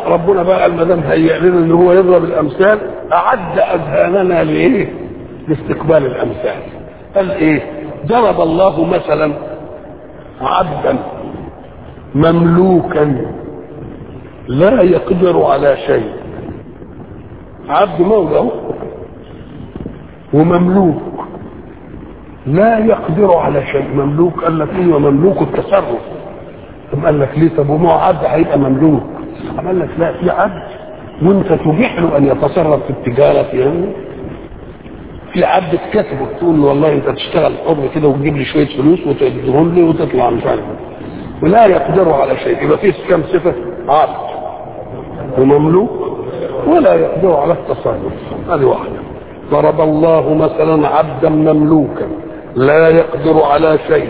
ربنا بقى ما دام هيئ لنا ان هو يضرب الامثال اعد اذهاننا لايه؟ لاستقبال الامثال قال ايه؟ ضرب الله مثلا عبدا مملوكا لا يقدر على شيء عبد مولى ومملوك لا يقدر على شيء مملوك قال لك ايه ومملوك التصرف ثم قال لك ليه طب وما هو عبد هيبقى مملوك قال لك لا في عبد وانت تبيح له ان يتصرف في التجاره في يعني في عبد تكسبه تقول له والله انت تشتغل حر كده وتجيب لي شويه فلوس وتديهم لي وتطلع مش عارف ولا يقدر على شيء يبقى فيه كم صفه عبد ومملوك ولا يقدر على التصرف هذه واحده ضرب الله مثلا عبدا مملوكا لا يقدر على شيء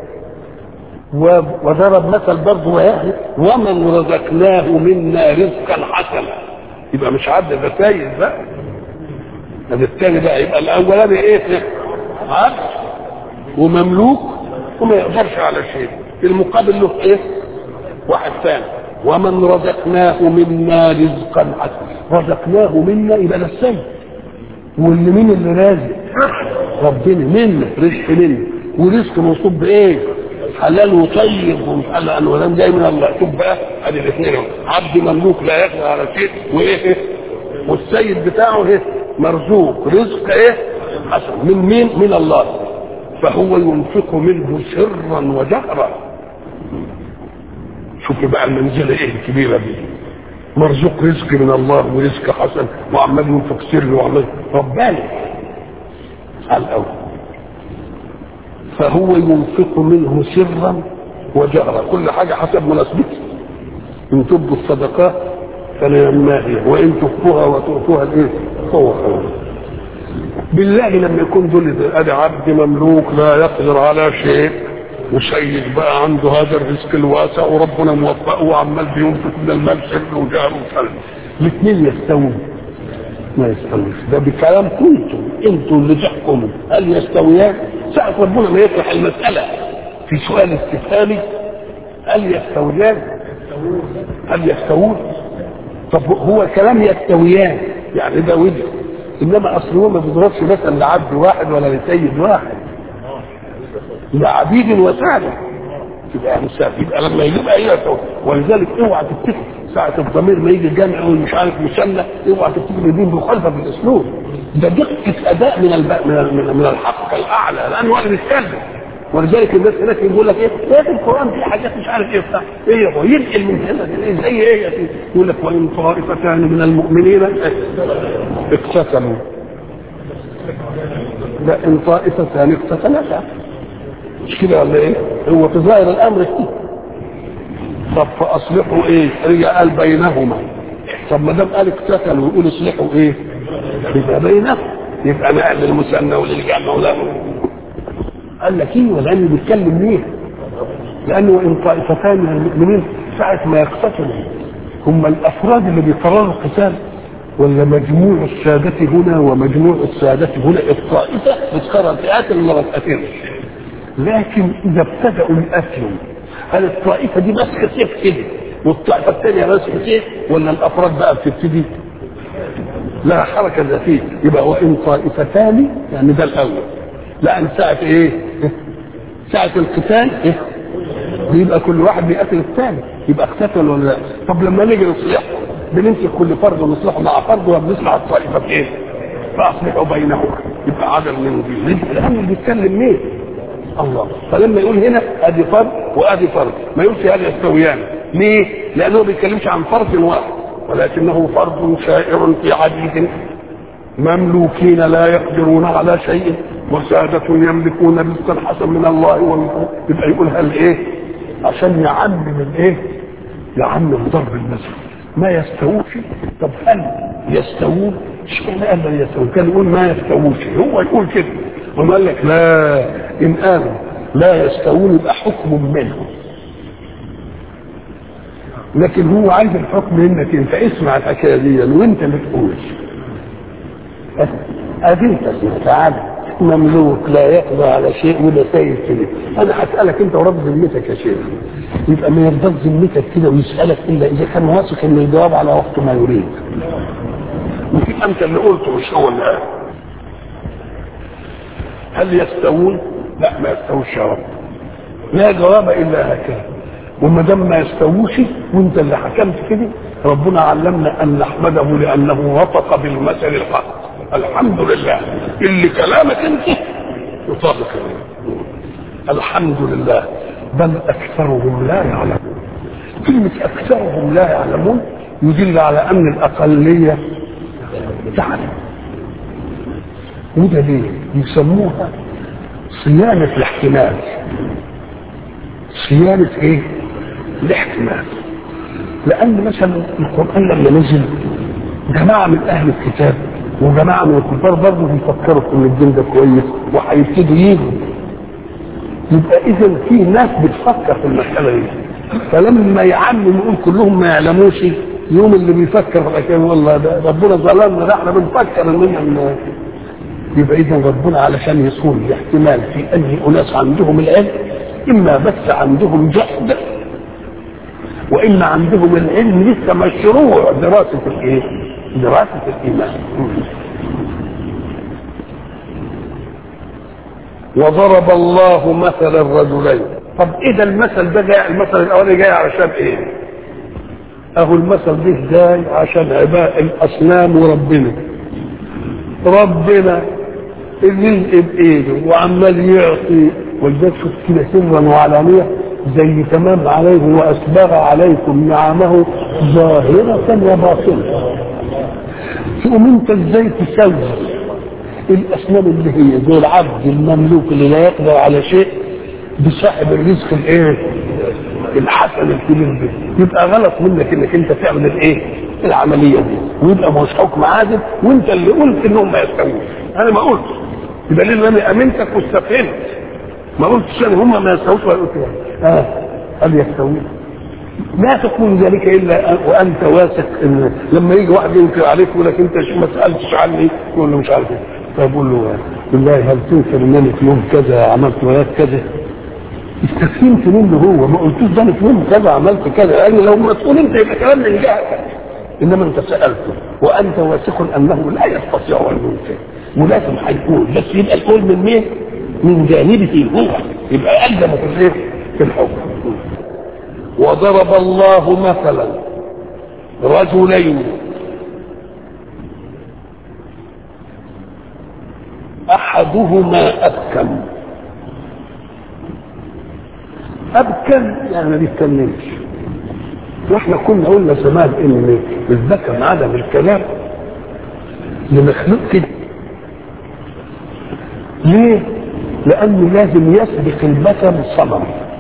وضرب مثل برضه واحد ومن رزقناه منا رزقا حسنا يبقى مش عبد ده سيد بقى ده الثاني بقى يبقى الاولاني ايه عبد ومملوك وما يقدرش على شيء في المقابل له ايه واحد ثاني ومن رزقناه منا رزقا حسنا رزقناه منا يبقى ده السيد واللي مين اللي رازق ربنا منا رزق منا ورزق منصوب بايه حلال وطيب ومحلل ولم جاي من الله شوف بقى ادي الاثنين عبد مملوك لا يقدر على شيء وايه والسيد بتاعه ايه مرزوق رزق ايه حسن من مين من الله فهو ينفق منه سرا وجهرا شوف بقى المنزله ايه الكبيره دي مرزوق رزق من الله ورزق حسن وعمال ينفق سر وعمال رباني على الاول فهو ينفق منه سرا وجهرا كل حاجه حسب مناسبتها ان تبدوا الصدقات فنعما هي وان تخفوها وتؤتوها الايه فهو خير بالله لما يكون دول ادي عبد مملوك لا يقدر على شيء وسيد بقى عنده هذا الرزق الواسع وربنا موفقه وعمال بينفق من المال سر وجهر وسلم الاثنين يستوون ما يستويش ده بكلام كنتم انتم اللي تحكموا هل يستويان ساعة ربنا ما يطرح المسألة في سؤال استفهامي هل يستويان هل يستوون طب هو كلام يستويان يعني ده وجه انما اصل هو ما بيضربش مثلا لعبد واحد ولا لسيد واحد لعبيد وسادة يبقى مسافر يبقى لما يجيب ايه ولذلك اوعى تفتكر ساعة الضمير ما يجي الجامع ومش عارف مثنى اوعى تفتكر دي مخالفة بالاسلوب ده دقة اداء من الب... من ال... من الحق الاعلى لانه هو اللي بيتكلم ولذلك الناس هناك يقول لك ايه؟ ايه في القران في حاجات مش عارف ايه بتاع ايه هو ينقل من هنا ايه زي ايه يا سيدي؟ يقول لك وان طائفتان من المؤمنين اقتتلوا لا ان طائفتان اقتتلتا مش كده ولا ايه؟ هو في ظاهر الامر كده طب فاصلحوا ايه؟ رجع قال بينهما طب ما دام قال اقتتلوا ويقول اصلحوا ايه؟ يبقى بينهم يبقى نقل للمثنى وللجمع ولا قال لك ايه لانه بيتكلم ليه؟ لانه ان طائفتان من المؤمنين ساعه ما يقتتلوا هم الافراد اللي بيقرروا القتال ولا مجموع السادة هنا ومجموع السادة هنا الطائفة بتقرر تقاتل ولا ما تقاتلش لكن اذا ابتدأوا القتل هل الطائفة دي ماسكة سيف كده والطائفة الثانية ماسكة سيف ولا الافراد بقى بتبتدي لا حركة ذاتية يبقى وإن طائفتان يعني ده الأول لأن ساعة إيه؟ ساعة القتال إيه؟ بيبقى كل واحد بيقتل الثاني يبقى اقتتل ولا لا؟ طب لما نيجي نصلحه بنمسك كل فرد ونصلحه مع فرد وبنصلح الطائفة في إيه؟ فأصلحوا بينهما يبقى عدل من دي الأمر بيتكلم مين؟ الله فلما يقول هنا ادي فرد وادي فرد ما يقولش هذا يستويان ليه؟ لانه ما بيتكلمش عن فرد واحد ولكنه فرد شائر في عديد مملوكين لا يقدرون على شيء وسادة يملكون رزقا حسن من الله والملك يبقى يقول هل ايه عشان يعمم الايه يعمم ضرب المثل ما يستووش طب هل يستوون اشمعنى قال لا يستوون كان يقول ما يستووش هو يقول كده وما قال لك لا ان قالوا لا يستوون يبقى حكم منهم لكن هو عايز الحكم منك انت اسمع الحكايه دي وانت اللي تقول ادي انت تعالى مملوك لا يقضى على شيء ولا سيد كده انا هسالك انت ورب ذمتك يا شيخ يبقى ما يرضاش ذمتك كده ويسالك الا اذا كان واثق ان الجواب على وقت ما يريد ممكن انت اللي قلته مش هو اللي قال هل يستوون؟ لا ما يستووش يا رب لا جواب الا هكذا وما دام ما يستووش وانت اللي حكمت كده ربنا علمنا ان نحمده لانه نطق بالمثل الحق الحمد لله اللي كلامك انت يطابق الحمد لله بل اكثرهم لا يعلمون كلمه اكثرهم لا يعلمون يدل على ان الاقليه تعلم وده ليه؟ يسموها صيانه الاحتمال صيانه ايه؟ الاحتمال لان مثلا القران لما نزل جماعه من اهل الكتاب وجماعه من الكفار برضه بيفكروا ان الدين ده كويس وهيبتدوا يجوا يبقى اذا في ناس بتفكر في المساله دي فلما يعمم يقول كلهم ما يعلموش يوم اللي بيفكر في الحكايه والله ده ربنا ظلمنا ده احنا بنفكر اننا يبقى اذا ربنا علشان يصون الاحتمال في ان اناس عندهم العلم اما بس عندهم جهد واما عندهم العلم لسه مشروع دراسه الايه؟ دراسه الايمان وضرب الله مثل الرجلين طب اذا المثل ده جاي المثل الاولاني جاي علشان ايه؟ اهو المثل ده جاي عشان عباء الاصنام وربنا ربنا الرزق بايده وعمال يعطي ولذلك شوف كده سرا وعلانيه زي تمام عليه واسبغ عليكم نعمه ظاهره وباطنه تقوم انت ازاي تسوي الاصنام اللي هي زي العبد المملوك اللي لا يقدر على شيء بصاحب الرزق الايه الحسن الكبير ده يبقى غلط منك انك انت تعمل الايه العمليه دي ويبقى مش حكم عادل وانت اللي قلت انهم ما يستووش انا ما قلت يبقى ليه انا امنتك واستفهمت ما قلتش ان هم ما يستووش ولا قلت اه هل يستوون لا تكون ذلك الا وانت واثق ان لما يجي واحد ينكر عليك يقول لك انت ما سالتش عني يقول له مش عارف ايه فبقول له بالله هل تنكر ان انا في يوم كذا عملت ولايات كذا استفهمت منه هو ما قلتوش ده انا في يوم كذا عملت كذا قال لي لو ما تقول انت يبقى كلام من جهتك انما انت سالته وانت واثق انه لا يستطيع ان ينكر ولازم هيقول بس يبقى القول من مين؟ من جانبه هو يبقى ألزم في الايه؟ في الحكم وضرب الله مثلا رجلين احدهما ابكم ابكم يعني ما بيتكلمش واحنا كنا قلنا زمان ان الذكر عدم الكلام لمخلوق كده ليه؟ لأنه لازم يسبق البشر الصبر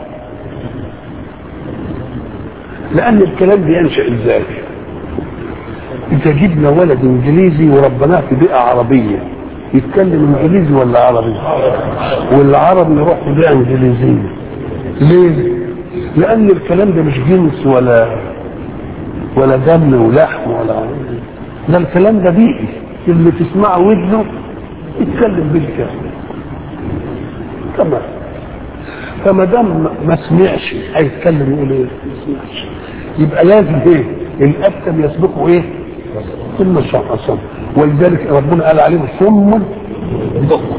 لأن الكلام بينشأ ازاي؟ إذا جبنا ولد إنجليزي وربناه في بيئة عربية يتكلم إنجليزي ولا عربي؟ والعرب يروح في بيئة إنجليزية ليه؟ لأن الكلام ده مش جنس ولا ولا دم ولحم ولا ده الكلام ده بيئي اللي تسمعه ودنه يتكلم بالكلام تمام فما دام ما سمعش هيتكلم يقول ايه؟ ما سمعش يبقى لازم ايه؟ الابتم يسبقه ايه؟ ثم الشرع الصبر ولذلك ربنا قال عليهم ثم بكم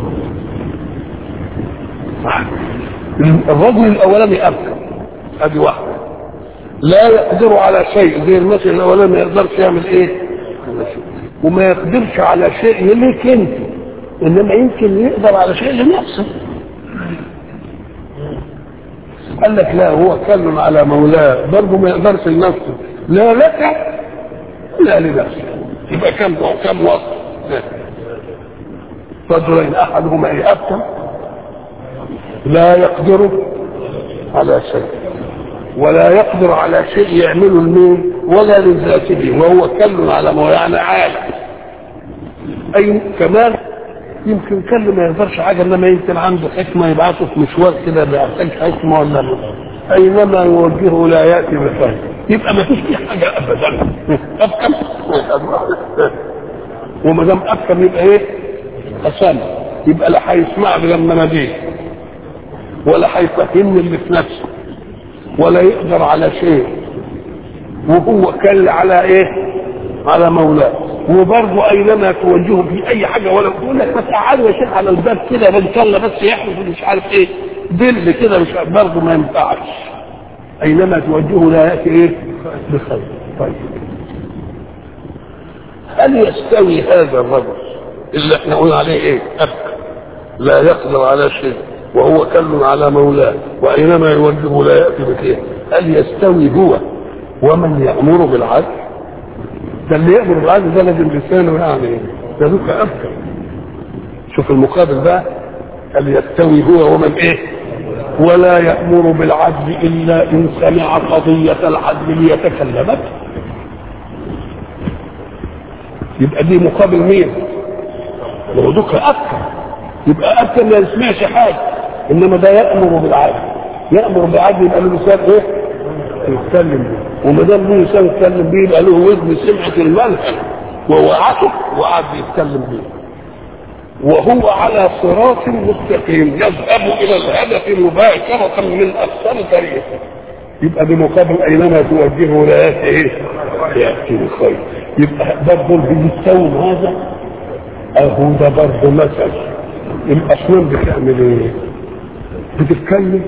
الرجل الاولاني ابكم ادي واحده لا يقدر على شيء زي المثل الاولاني ما يقدرش يعمل ايه؟ وما يقدرش على شيء ليك انت انما يمكن يقدر على شيء لنفسه قال لك لا هو كل على مولاه برضه ما يقدرش لنفسه لا لك لا لنفسه يبقى كم كم وصف رجلين احدهما ايه ابكم لا يقدر على شيء ولا يقدر على شيء يعمله المين ولا لذاته وهو كل على ما يعني عالم اي كمان يمكن كل ما يقدرش حاجه انما يمكن عنده حكمه يبعثه في مشوار كده بيحتاج حكمه ولا اينما يوجهه لا ياتي بخير يبقى ما فيش فيه حاجه ابدا ابكم وما دام ابكم يبقى ايه؟ حسن يبقى لا هيسمعني لما ناديه ولا هيفهمني اللي في نفسه ولا يقدر على شيء وهو كل على ايه على مولاه وبرضه اينما توجهه في اي حاجه ولا يقول لك بس قعدوا يا شيخ على الباب كده بنصلى بس يحدث مش عارف ايه دل كده مش برضه ما ينفعش اينما توجهه لا ياتي ايه بخير طيب هل يستوي هذا الرجل اللي احنا قلنا عليه ايه ابكى لا يقدر على شيء وهو كل على مولاه واينما يوجهه لا ياتي بخير هل يستوي هو ومن يامر بالعدل ده اللي يامر بالعدل ده لازم لسانه يعني ده ذوك ابكى شوف المقابل بقى هل يستوي هو ومن ايه ولا يامر بالعدل الا ان سمع قضيه العدل ليتكلم يبقى دي مقابل مين؟ هو دوك أكثر يبقى أكثر ما يسمعش حاجة إنما ده يأمر بالعدل يأمر بالعدل يبقى له لسان إيه؟ يتكلم بيه وما دام له لسان يتكلم بيه يبقى له ودن سمعة الملهى ووعته وقعد يتكلم بيه وهو على صراط مستقيم يذهب إلى الهدف مباشرة من أقصر طريق يبقى بمقابل أينما توجهه لا يأتي إيه؟ يأتي بخير يبقى برضه بيستوي هذا اهو ده برضه مثل الاصنام بتعمل ايه؟ بتتكلم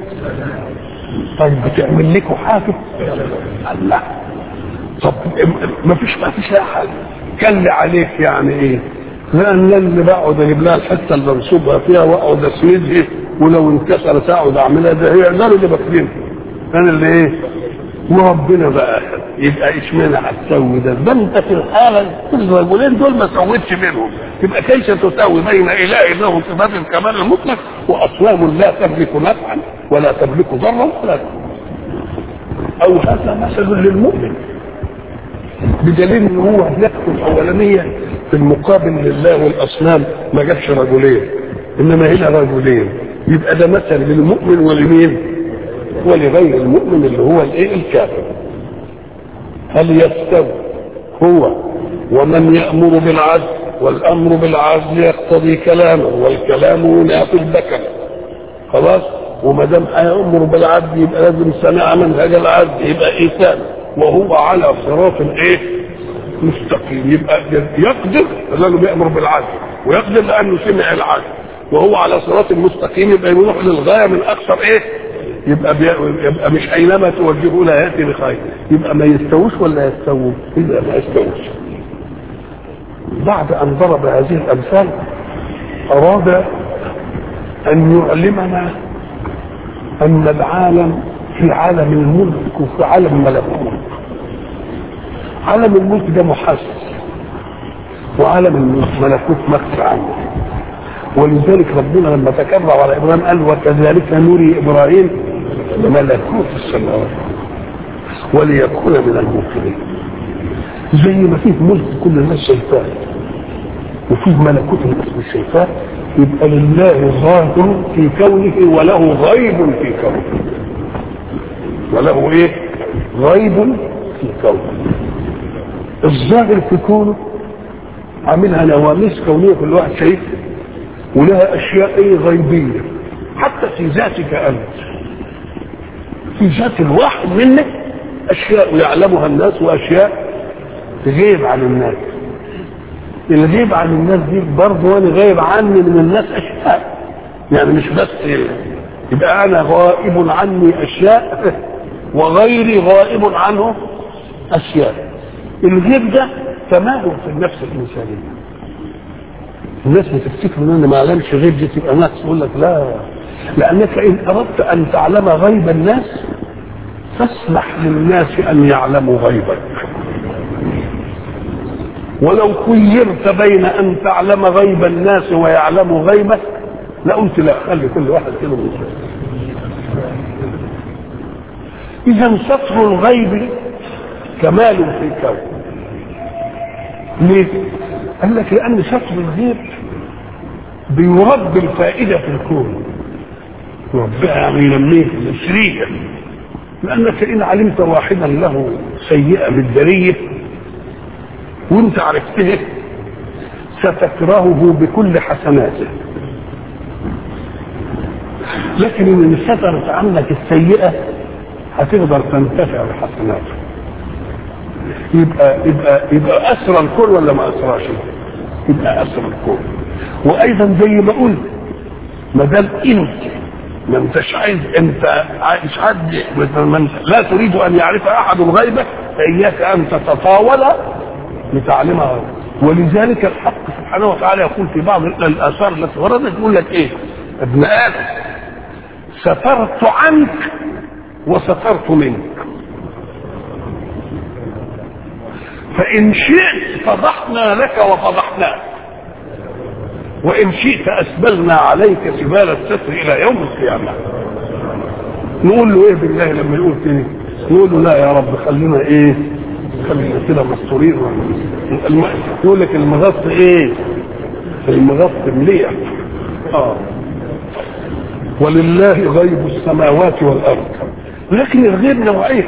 طيب بتعمل لكم حاجه؟ لا طب ما فيش ما فيش حاجه كل عليك يعني ايه؟ لان اللي بقعد اجيب لها الحته اللي انصبها فيها واقعد اسندها ولو انكسرت اقعد اعملها ده هي ده اللي بكلمها انا اللي ايه؟ وربنا بقى يبقى اشمعنى هتسوي ده ده انت في الحاله الرجلين دول ما سويتش بينهم يبقى كيف تساوي بين اله له صفات الكمال المطلق واصنام لا تملك نفعا ولا تملك ضرا ولا او هذا مثل للمؤمن بدليل ان هو نفسه الاولانيه في المقابل لله والاصنام ما جابش رجلين انما هنا رجلين يبقى ده مثل للمؤمن ولمين؟ ولغير المؤمن اللي هو الايه الكافر هل يستوي هو ومن يأمر بالعدل والأمر بالعدل يقتضي كلامه والكلام ينافي البكر خلاص وما دام هيأمر بالعدل يبقى لازم سمع منهج العدل يبقى إيثان وهو على صراط ايه مستقيم يبقى يقدر لانه بيأمر بالعدل ويقدر لانه سمع العدل وهو على صراط مستقيم يبقى يروح للغايه من اكثر ايه يبقى, بي... يبقى مش اينما توجهه لا ياتي بخير يبقى ما يستووش ولا يستووا يبقى ما يستووش بعد ان ضرب هذه الامثال اراد ان يعلمنا ان العالم في عالم الملك وفي عالم الملكوت عالم الملك ده محسس وعالم الملكوت مخفي عنه ولذلك ربنا لما تكرر على ابراهيم قال وكذلك نري ابراهيم ملكوت السماوات وليكون من الموقنين زي ما فيه ملك كل الناس شايفاه وفيه ملكوت الناس مش شايفاه يبقى لله ظاهر في كونه وله غيب في كونه وله ايه غيب في كونه الظاهر في كونه عاملها نواميس كونيه كل واحد شايفها ولها اشياء ايه غيبيه حتى في ذاتك انت في ذات الواحد منك اشياء يعلمها الناس واشياء غيب عن الناس الغيب عن الناس دي برضه وانا غايب عني من الناس اشياء يعني مش بس يبقى انا غائب عني اشياء وغيري غائب عنه اشياء الغيب ده تماهل في النفس الانسانيه الناس بتفتكر ان ما علمش غيب دي تبقى نقص يقول لك لا لانك ان اردت ان تعلم غيب الناس فاسمح للناس ان يعلموا غيبك ولو خيرت بين ان تعلم غيب الناس ويعلموا غيبك لقلت لا خلي كل واحد كده اذا سطر الغيب كمال في الكون ليه؟ قال لك لان سطر الغيب بيربي الفائده في الكون يربيها يعني ينميه يسريها لانك ان علمت واحدا له سيئه بالدريه وانت عرفته ستكرهه بكل حسناته لكن ان سترت عنك السيئه هتقدر تنتفع بحسناته يبقى يبقى يبقى اسرى الكون ولا ما اسراش يبقى اسرى الكون وايضا زي ما قلت ما دام انت ما انتش عايز انت عايز حد من لا تريد ان يعرف احد الغيبه فاياك ان تتطاول لتعلمها ولذلك الحق سبحانه وتعالى يقول في بعض الاثار التي وردت يقول لك ايه ابن ادم سترت عنك وسترت منك فإن شئت فضحنا لك وفضحناك وإن شئت أسبلنا عليك سبال الستر إلى يوم القيامة نقول له إيه بالله لما يقول كده نقول له لا يا رب خلينا إيه خلينا كده مستورين الم... يقول لك المغط إيه المغط مليح آه ولله غيب السماوات والأرض لكن الغيب نوعين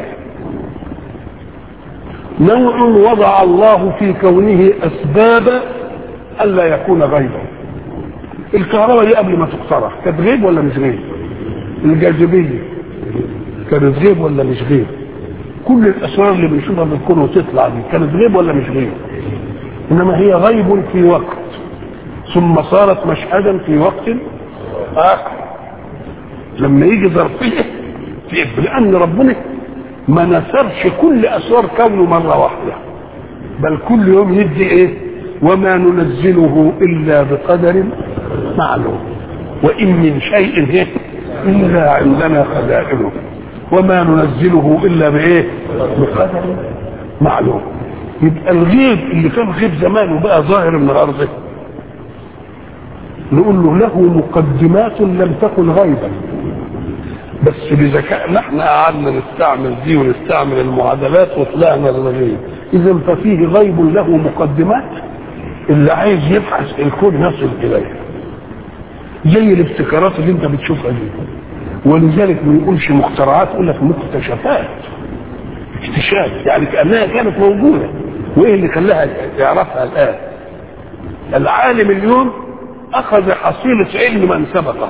نوع وضع الله في كونه اسباب الا يكون غيبا الكهرباء دي قبل ما تخترع كانت غيب ولا مش غيب الجاذبيه كانت غيب ولا مش غيب كل الاسرار اللي بنشوفها في الكون وتطلع دي كانت غيب ولا مش غيب انما هي غيب في وقت ثم صارت مشهدا في وقت اخر لما يجي ظرفيه لان ربنا ما نثرش كل اسرار كونه مره واحده بل كل يوم يدي ايه وما ننزله الا بقدر معلوم وان من شيء إيه؟ الا عندنا خزائنه وما ننزله الا بايه بقدر معلوم يبقى الغيب اللي كان غيب زمان وبقى ظاهر النهارده نقول له له مقدمات لم تكن غيبا بس بذكاء احنا قعدنا نستعمل دي ونستعمل المعادلات وطلعنا للغيب اذا ففيه غيب له مقدمات اللي عايز يبحث الكون يصل اليه زي الابتكارات اللي انت بتشوفها دي ولذلك ما يقولش مخترعات يقول لك مكتشفات اكتشاف يعني كانها كانت موجوده وايه اللي خلاها يعرفها الان العالم اليوم اخذ حصيله علم من سبقه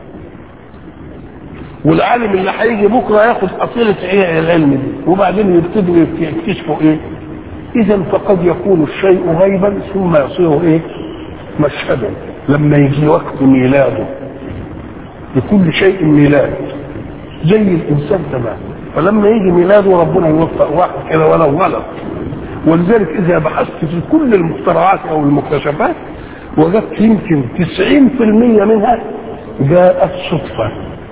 والعالم اللي هيجي بكره ياخد حصيله ايه العلم دي وبعدين يبتدوا يكتشفوا ايه اذا فقد يكون الشيء غيبا ثم يصير ايه مشهدا لما يجي وقت ميلاده لكل شيء ميلاد زي الانسان تمام فلما يجي ميلاده ربنا يوفق واحد كده ولو ولد ولذلك اذا بحثت في كل المخترعات او المكتشفات وجدت يمكن 90% منها جاءت صدفه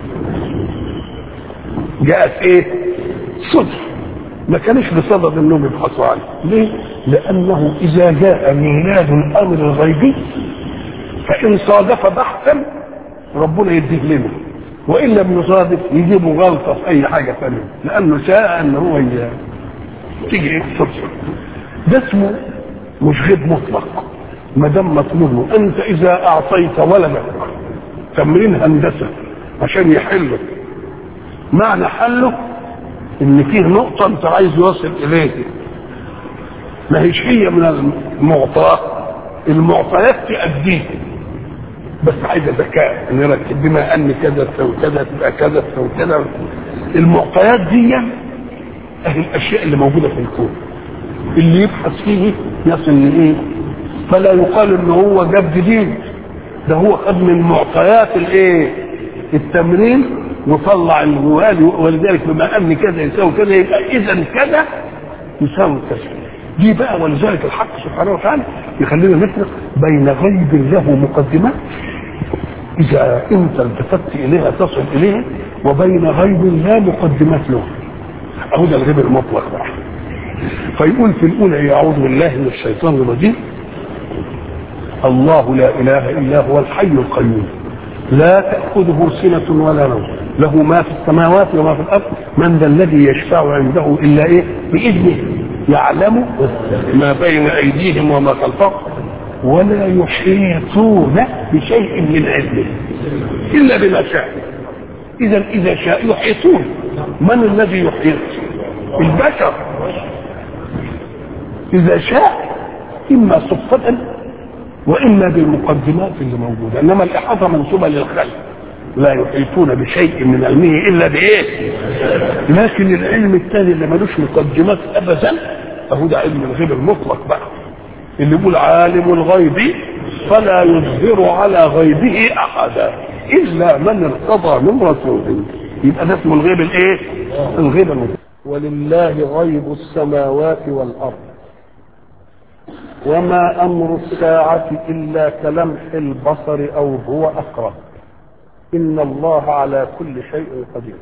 جاءت ايه صدفة ما كانش بصدد انهم يبحثوا عنه ليه لانه اذا جاء ميلاد الامر الغيبي فان صادف بحثا ربنا يديه لنا وان لم يصادف يجيبوا غلطه في اي حاجه ثانيه لانه شاء ان هو ي... تيجي صدفه ده اسمه مش غيب مطلق ما دام مطلوب له انت اذا اعطيت ولدك تمرين هندسه عشان يحله معنى حله ان فيه نقطة انت عايز يوصل اليه ما هيش هي من المعطيات المعطيات تأديه بس عايزة ذكاء ان يركب بما ان كذا تسوي كذا تبقى كذا تسوي كذا المعطيات دي اهي الاشياء اللي موجودة في الكون اللي يبحث فيه يصل لايه فلا يقال ان هو جاب جديد ده هو خد من معطيات الايه التمرين وطلع الجوال ولذلك بما ان كذا يساوي كذا يبقى اذا كذا يساوي كذا دي بقى ولذلك الحق سبحانه وتعالى يخلينا نفرق بين غيب له مقدمات اذا انت التفت اليها تصل اليها وبين غيب لا مقدمات له اهو ده الغيب المطلق بقى فيقول في الاولى يعوذ بالله من الشيطان الرجيم الله لا اله الا هو الحي القيوم لا تاخذه سنه ولا نوم له ما في السماوات وما في الارض من ذا الذي يشفع عنده الا ايه باذنه يعلم ما بين ايديهم وما خلفهم ولا يحيطون بشيء من علمه الا بما شاء اذا اذا شاء يحيطون من الذي يحيط البشر اذا شاء اما صدفه واما بالمقدمات اللي موجوده انما الاحاطه منسوبه للخلق لا يحيطون بشيء من علمه الا بايه لكن العلم الثاني اللي ملوش مقدمات ابدا فهو ده علم الغيب المطلق بقى اللي يقول عالم الغيب فلا يظهر على غيبه احدا الا من ارتضى من رسول يبقى ده اسمه الغيب الايه الغيب المطلق ولله غيب السماوات والارض وما امر الساعه الا كلمح البصر او هو اقرب ان الله على كل شيء قدير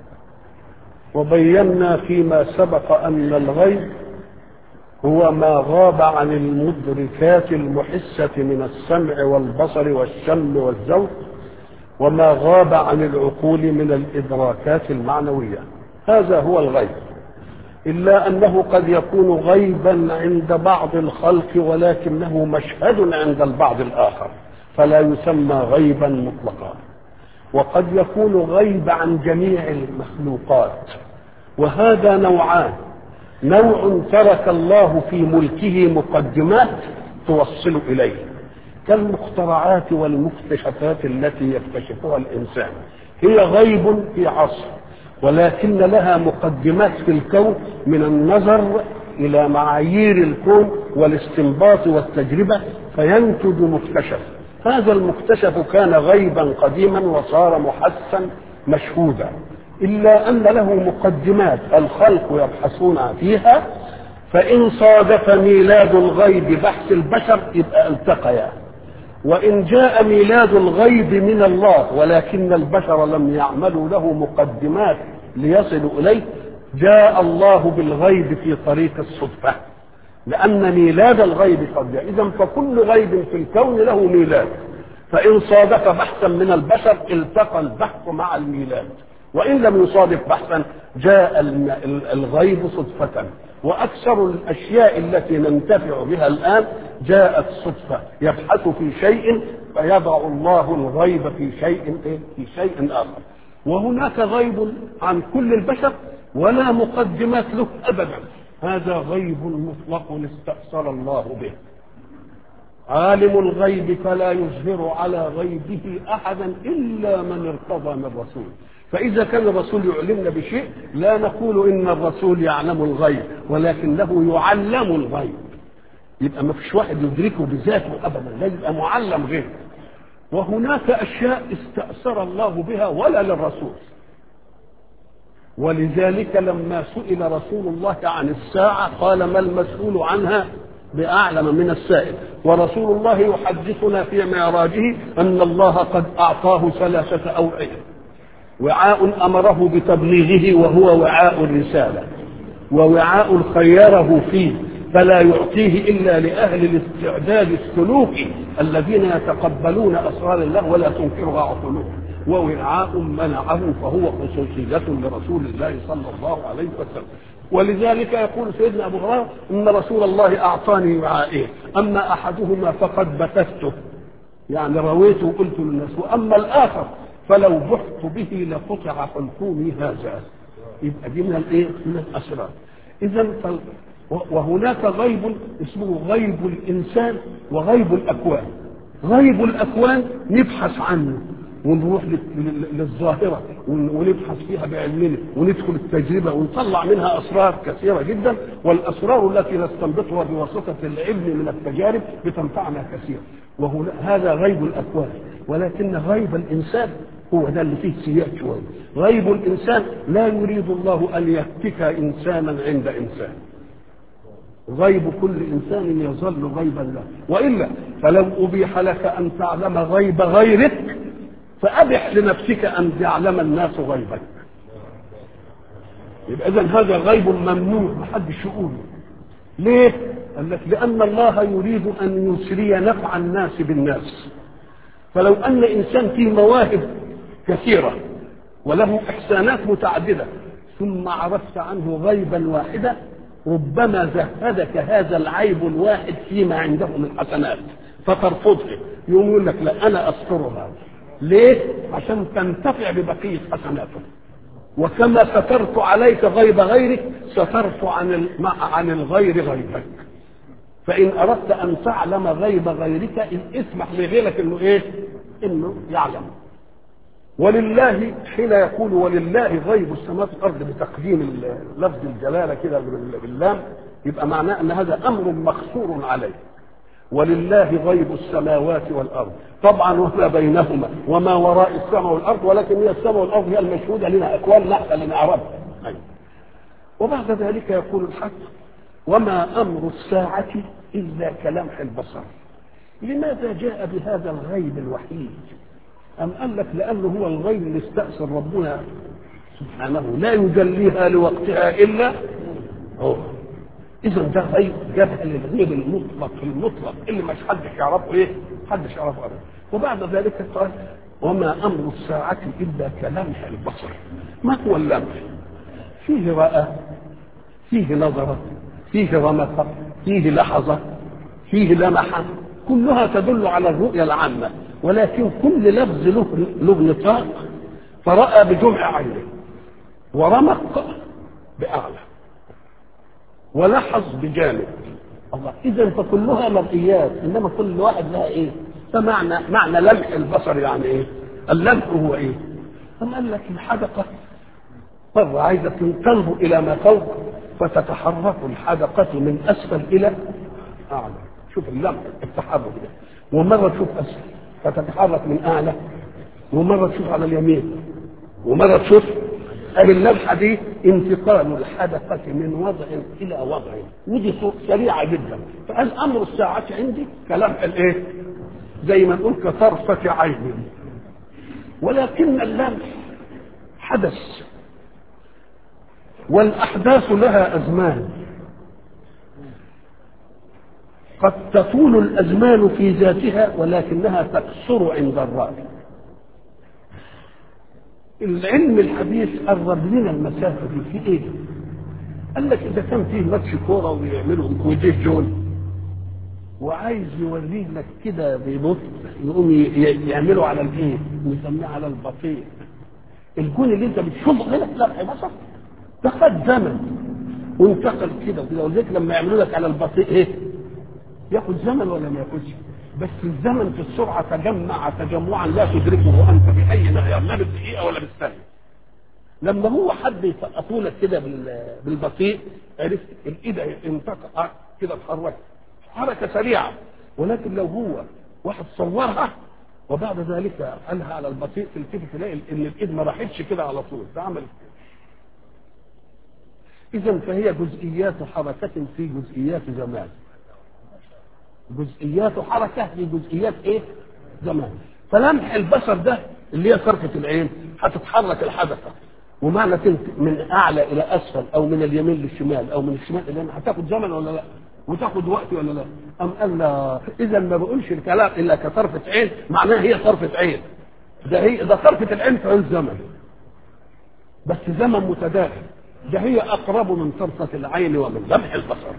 وبينا فيما سبق ان الغيب هو ما غاب عن المدركات المحسه من السمع والبصر والشم والذوق وما غاب عن العقول من الادراكات المعنويه هذا هو الغيب الا انه قد يكون غيبا عند بعض الخلق ولكنه مشهد عند البعض الاخر فلا يسمى غيبا مطلقا وقد يكون غيب عن جميع المخلوقات وهذا نوعان نوع ترك الله في ملكه مقدمات توصل اليه كالمخترعات والمكتشفات التي يكتشفها الانسان هي غيب في عصر ولكن لها مقدمات في الكون من النظر الى معايير الكون والاستنباط والتجربه فينتج مكتشف هذا المكتشف كان غيبا قديما وصار محسا مشهودا الا ان له مقدمات الخلق يبحثون فيها فان صادف ميلاد الغيب بحث البشر يبقى التقيا وان جاء ميلاد الغيب من الله ولكن البشر لم يعملوا له مقدمات ليصلوا اليه جاء الله بالغيب في طريق الصدفه لان ميلاد الغيب قد جاء اذا فكل غيب في الكون له ميلاد فان صادف بحثا من البشر التقى البحث مع الميلاد وان لم يصادف بحثا جاء الغيب صدفه واكثر الاشياء التي ننتفع بها الان جاءت صدفه يبحث في شيء فيضع الله الغيب في شيء في شيء اخر وهناك غيب عن كل البشر ولا مقدمات له ابدا هذا غيب مطلق استأثر الله به عالم الغيب فلا يظهر على غيبه احدا الا من ارتضى من رسول فاذا كان الرسول يعلمنا بشيء لا نقول ان الرسول يعلم الغيب ولكنه يعلم الغيب يبقى ما فيش واحد يدركه بذاته ابدا لا يبقى معلم غير وهناك اشياء استاثر الله بها ولا للرسول ولذلك لما سئل رسول الله عن الساعه قال ما المسؤول عنها بأعلم من السائل ورسول الله يحدثنا في معراجه أن الله قد أعطاه ثلاثة أوعية وعاء أمره بتبليغه وهو وعاء الرسالة ووعاء خيره فيه فلا يعطيه إلا لأهل الاستعداد السلوكي الذين يتقبلون أسرار الله ولا تنكرها عقولهم ووعاء منعه فهو خصوصية لرسول الله صلى الله عليه وسلم ولذلك يقول سيدنا ابو هريره ان رسول الله اعطاني وعائين اما احدهما فقد بثثته يعني رويته وقلت للناس واما الاخر فلو بحت به لقطع حلقومي هذا يبقى دي من الايه؟ من الاسرار اذا فال... وهناك غيب اسمه غيب الانسان وغيب الاكوان غيب الاكوان نبحث عنه ونروح للظاهره ونبحث فيها بعلمنا وندخل التجربه ونطلع منها اسرار كثيره جدا والاسرار التي نستنبطها بواسطه العلم من التجارب بتنفعنا كثيرا وهو هذا غيب الاكوان ولكن غيب الانسان هو ده اللي فيه سياق شويه غيب الانسان لا يريد الله ان يفتك انسانا عند انسان غيب كل انسان يظل غيبا له والا فلو ابيح لك ان تعلم غيب غيرك فأبح لنفسك أن يعلم الناس غيبك يبقى إذا هذا غيب ممنوع محدش يقوله ليه؟ قال لك لأن الله يريد أن يسري نفع الناس بالناس فلو أن إنسان فيه مواهب كثيرة وله إحسانات متعددة ثم عرفت عنه غيبا واحدا ربما زهدك هذا العيب الواحد فيما عنده من حسنات فترفضه يقوم يقول لك لا أنا أستر هذا ليه؟ عشان تنتفع ببقية حسناته وكما سترت عليك غيب غيرك سترت عن عن الغير غيبك فإن أردت أن تعلم غيب غيرك إن اسمح لغيرك إنه إيه؟ إنه يعلم ولله حين يقول ولله غيب السماوات والارض بتقديم لفظ الجلاله كده باللام يبقى معناه ان هذا امر مقصور عليه ولله غيب السماوات والارض طبعا وما بينهما وما وراء السماء والارض ولكن هي السماء والارض هي المشهوده لنا اكوان نحن لنعرفها أيوة. وبعد ذلك يقول الحق وما امر الساعه الا كلمح البصر لماذا جاء بهذا الغيب الوحيد أم قال لك لأنه هو الغيب اللي استأثر ربنا سبحانه لا يجليها لوقتها إلا هو إذا ده غيب جابها للغيب المطلق المطلق اللي مش حدش يعرفه إيه؟ حدش يعرفه أبدا وبعد ذلك قال وما أمر الساعة إلا كلمح البصر ما هو اللمح؟ فيه رأى فيه نظر فيه رمق فيه لحظة فيه لمح كلها تدل على الرؤية العامة ولكن كل لفظ له له نطاق فرأى بجمع عينه ورمق بأعلى ولحظ بجانب الله إذا فكلها مرئيات إنما كل واحد لها إيه؟ فمعنى معنى لمح البصر يعني إيه؟ اللمح هو إيه؟ أم قال لك الحدقة مرة عايزة تنظر إلى ما فوق فتتحرك الحدقة من أسفل إلى أعلى شوف اللمح التحرك ده ومرة تشوف أسفل فتتحرك من اعلى ومره تشوف على اليمين ومره تشوف اللمحه دي انتقال الحدقه من وضع الى وضع ودي سريعه جدا فقال امر الساعه عندي كلمح الايه؟ زي ما نقول كطرفه عين ولكن اللمح حدث والاحداث لها ازمان قد تطول الازمان في ذاتها ولكنها تقصر عند الراي العلم الحديث قرب لنا المسافه دي في ايه قال لك اذا كان فيه ماتش كوره ويعملوا كويتيه جون وعايز يوريه لك كده ببطء يقوم يعملوا على الايه؟ نسميه على البطيء الجون اللي انت بتشوفه كده لا بصر ده خد زمن وانتقل كده وكده ولذلك لما يعملوا لك على البطيء ايه؟ ياخذ زمن ولا ما ياخذش بس الزمن في السرعه تجمع تجمعا لا تدركه انت باي معيار لا بالدقيقه ولا بالثانيه لما هو حد يسقطوا لك كده بالبطيء عرفت الايد انتقل كده اتحركت حركه سريعه ولكن لو هو واحد صورها وبعد ذلك قالها على البطيء تلتفت تلاقي ان الايد ما راحتش كده على طول ده عمل اذا فهي جزئيات حركه في جزئيات زمان جزئيات حركه في جزئيات ايه؟ زمان فلمح البصر ده اللي هي طرفه العين هتتحرك الحدثه ومعنى من اعلى الى اسفل او من اليمين للشمال او من الشمال الى اليمين هتاخد زمن ولا لا؟ وتاخد وقت ولا لا؟ ام قال لا اذا ما بقولش الكلام الا كطرفه عين معناها هي طرفه عين ده هي ده طرفه العين في عين زمن بس زمن متداخل ده هي اقرب من طرفه العين ومن لمح البصر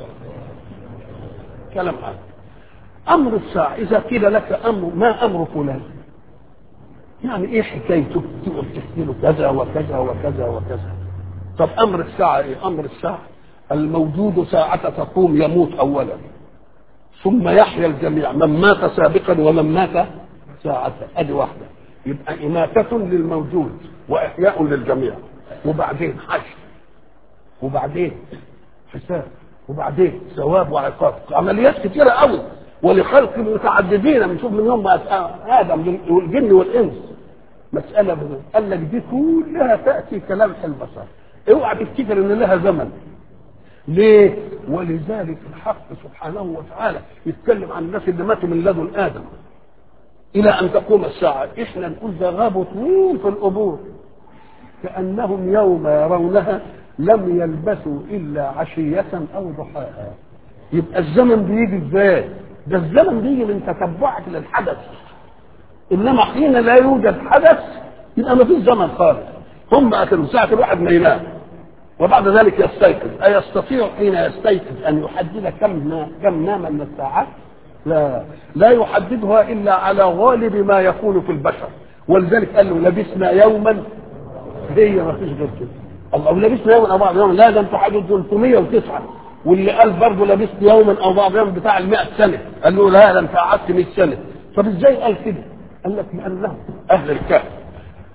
كلام هذا امر الساعه اذا قيل لك امر ما امر فلان يعني ايه حكايته تقول تحكي له كذا وكذا وكذا وكذا طب امر الساعه ايه امر الساعه الموجود ساعة تقوم يموت اولا ثم يحيا الجميع من مات سابقا ومن مات ساعة ادي واحدة يبقى إماتة للموجود وإحياء للجميع وبعدين حشر وبعدين حساب وبعدين ثواب وعقاب عمليات كثيرة قوي ولخلق متعددين بنشوف منهم آدم والجن والإنس مسألة بنا. قال لك دي كلها تأتي كلمح البصر اوعى تفتكر ان لها زمن ليه؟ ولذلك الحق سبحانه وتعالى يتكلم عن الناس اللي ماتوا من لدن ادم الى ان تقوم الساعه احنا نقول ده غابوا طويل في القبور كانهم يوم يرونها لم يلبثوا الا عشيه او ضحاها يبقى الزمن بيجي ازاي؟ ده الزمن بيجي من تتبعك للحدث انما حين لا يوجد حدث يبقى ما فيش زمن خالص هم اكلوا ساعه الواحد ما ينام وبعد ذلك يستيقظ أيستطيع حين يستيقظ أن يحدد كم كم نام من الساعات؟ لا لا يحددها إلا على غالب ما يكون في البشر ولذلك قال له لبسنا يوما هي ما فيش غير كده الله لبسنا يوما أو بعض يوم لا ده أنتوا حدد 309 واللي قال برضه لبست يوما أو بعض يوم بتاع ال 100 سنة قال له لا ده أنت قعدت 100 سنة طب إزاي قال كده؟ قال لك لأنهم أهل الكهف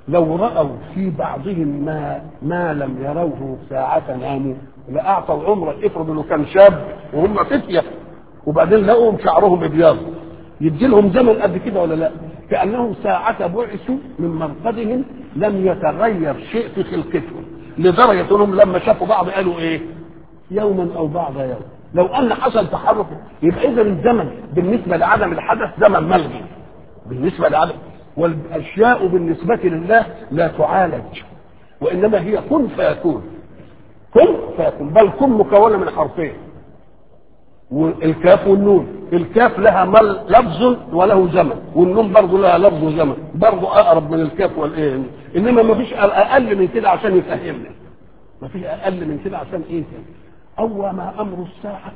لو رأوا في بعضهم ما ما لم يروه ساعة ناموا لأعطوا عمرا افرض انه كان شاب وهم فتية وبعدين لقوا شعرهم ابيض يدي لهم زمن قد كده ولا لا؟ كأنهم ساعة بعثوا من مرقدهم لم يتغير شيء في خلقتهم لدرجة انهم لما شافوا بعض قالوا ايه؟ يوما او بعض يوم لو ان حصل تحرك يبقى اذا الزمن بالنسبة لعدم الحدث زمن ملغي بالنسبة لعدم والاشياء بالنسبة لله لا تعالج وانما هي كن فيكون كن فيكون بل كن مكونة من حرفين والكاف والنون الكاف لها مل لفظ وله زمن والنون برضه لها لفظ وزمن برضه اقرب من الكاف والايه انما ما فيش اقل من كده عشان يفهمنا ما فيش اقل من كده عشان ايه اول ما امر الساعه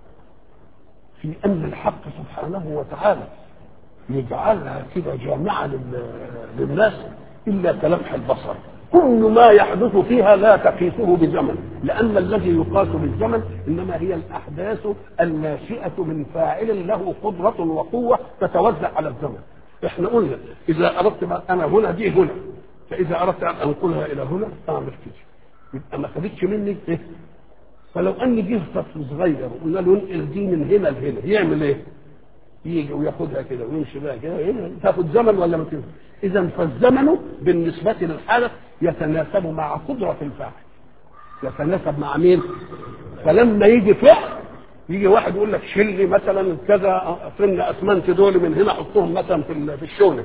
في ان الحق سبحانه وتعالى يجعلها كده جامعه لل- للناس الا كلمح البصر كل ما يحدث فيها لا تقيسه بزمن لان الذي يقاس بالزمن انما هي الاحداث الناشئه من فاعل له قدره وقوه تتوزع على الزمن احنا قلنا اذا اردت بقى انا هنا دي هنا فاذا اردت ان انقلها الى هنا اعمل كده يبقى ما خدتش مني ايه فلو ان جه طفل صغير وقلنا له انقل دي من هنا لهنا يعمل ايه؟ يجي وياخدها كده ويمشي بقى كده إيه؟ تاخد زمن ولا ما تاخد؟ اذا فالزمن بالنسبه للحدث يتناسب مع قدره الفاعل يتناسب مع مين؟ فلما يجي فعل يجي واحد يقول لك شيل لي مثلا كذا طن اسمنت دول من هنا حطهم مثلا في ال- في الشونه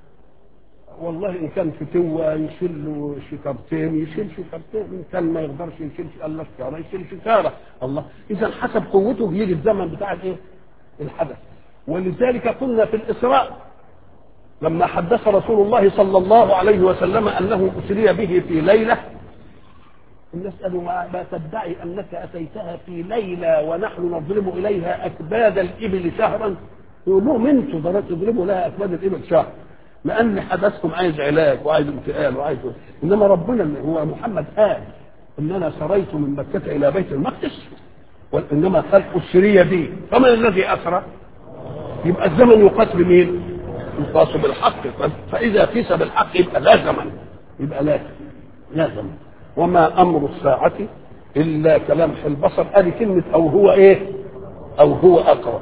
والله ان كان في توه يشيل له شكرتين يشيل شكرتين ان كان ما يقدرش يشيل الله شكاره يشيل شكاره الله اذا حسب قوته يجي الزمن بتاع الايه؟ الحدث ولذلك قلنا في الاسراء لما حدث رسول الله صلى الله عليه وسلم انه اسري به في ليله الناس قالوا ما ما تدعي انك اتيتها في ليله ونحن نضرب اليها اكباد الابل شهرا يقول لهم انتوا ضربتوا تضربوا لها اكباد الابل شهر لان حدثكم عايز علاج وعايز انتقال وعايز انما ربنا اللي هو محمد قال ان انا سريت من مكه الى بيت المقدس وانما خلق السريه دي فمن الذي اسرى؟ يبقى الزمن يقاس بمين؟ يقاس بالحق فاذا قيس بالحق يبقى لا زمن يبقى لا لا زمن وما امر الساعه الا كلمح البصر ادي كلمه او هو ايه؟ او هو اقرب